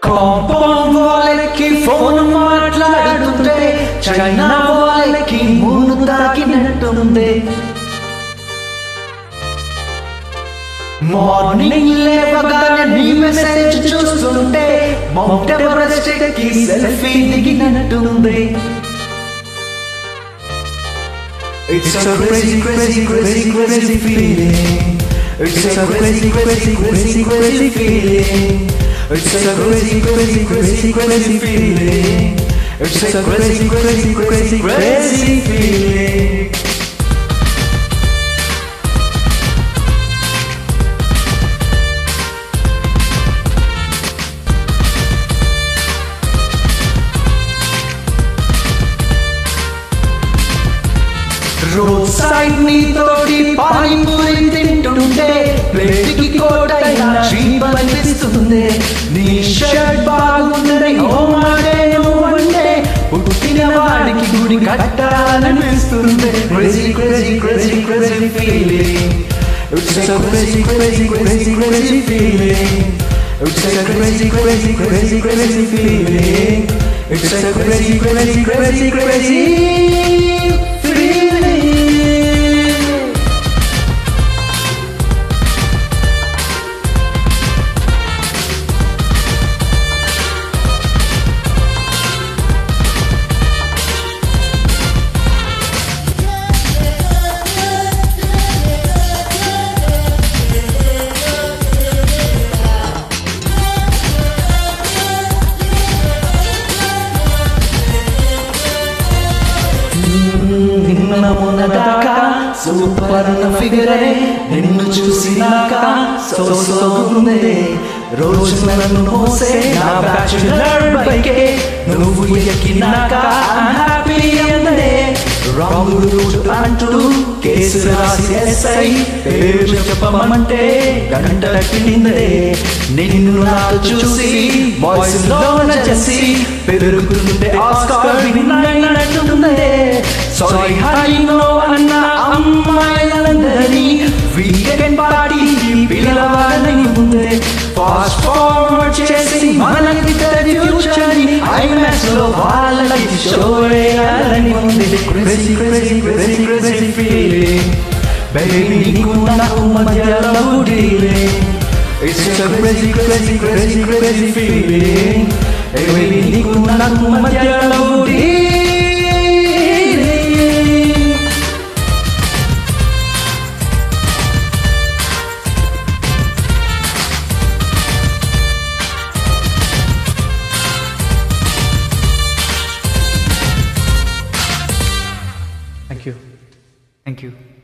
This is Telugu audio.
కాంపౌండ్ వాళ్ళకి ఫోన్ మాట్లాడుతుంటే చైనా వాళ్ళకి మూను తాకినట్టుంది మార్నింగ్ లేవగానే నీ మెసేజ్ చూస్తుంటే మౌంట్ ఎవరెస్ట్ కి సెల్ఫీ దిగినట్టుంది It's a crazy, crazy, crazy, crazy feeling. It's a crazy, crazy, crazy, crazy feeling. It's a crazy, crazy, crazy, crazy feeling. It's a crazy, crazy, crazy, crazy feeling. Road side నీ తోటి పానీపూరి తింటుంటే ప్లేట్కి కోటైన చీప్ అనిపిస్తుంది నీ షర్ట్ బాగుందని ఓ మాటే నువ్వంటే పుట్టిన వాడికి గుడి కట్టాలనిపిస్తుంది crazy crazy crazy crazy feeling It's a crazy, crazy, crazy, crazy feeling. It's a crazy, crazy, crazy, crazy feeling. It's a crazy, crazy, crazy, crazy feeling. నిన్న మొన్నదాకా సూపర్ ఫిగరే నిన్ను చూసినాక సో సోగుందే రోజు నన్ను మోసే నా బ్యాచులర్ బైకే నువ్వు ఎక్కినాక హ్యాపీ అందే రాంగ్ రూట్ అంటూ కేసు రాసి ఎస్ఐ పేరు చెప్పమంటే గంట కిందే నిన్ను నాకు చూసి వాయిస్ లోన చేసి పెరుగుతుంటే ఆస్కార్ విన్నట్టుందే సారీ హరినో అన్న అమ్మాయిలందరినీ వీకెండ్ పార్టీ పిలవాలని ఉందే ఫాస్ట్ ఫార్వర్డ్ చేసి మనకి ఫ్యూచర్ ఐమాక్స్ లో వాళ్ళకి షో వేయాలని ఉంది crazy crazy crazy crazy feeling baby నీకు నాకు మధ్యలో dealing It's a crazy, crazy, crazy, crazy feeling. Hey, baby, నీకు నాకు మధ్యలో dealing. Thank you. Thank you.